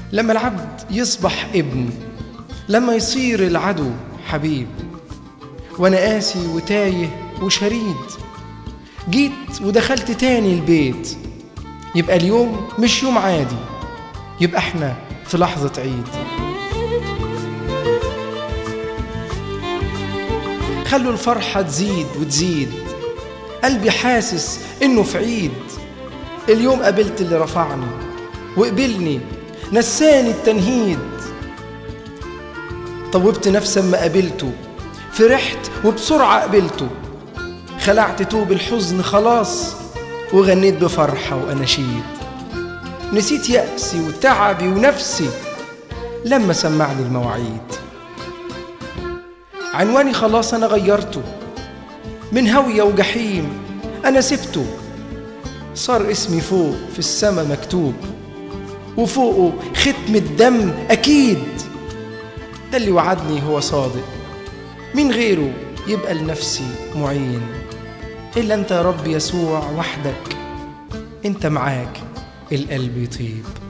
لما العبد يصبح ابن لما يصير العدو حبيب وانا قاسي وتايه وشريد جيت ودخلت تاني البيت يبقى اليوم مش يوم عادي يبقى احنا في لحظة عيد خلوا الفرحة تزيد وتزيد قلبي حاسس انه في عيد اليوم قابلت اللي رفعني وقبلني نساني التنهيد طوبت نفسا ما قابلته فرحت وبسرعة قبلته خلعت توب الحزن خلاص وغنيت بفرحة وأناشيد نسيت يأسي وتعبي ونفسي لما سمعني المواعيد عنواني خلاص أنا غيرته من هوية وجحيم أنا سبته صار اسمي فوق في السما مكتوب وفوقه ختم الدم أكيد ده اللي وعدني هو صادق مين غيره يبقى لنفسي معين إلا أنت يا رب يسوع وحدك أنت معاك القلب يطيب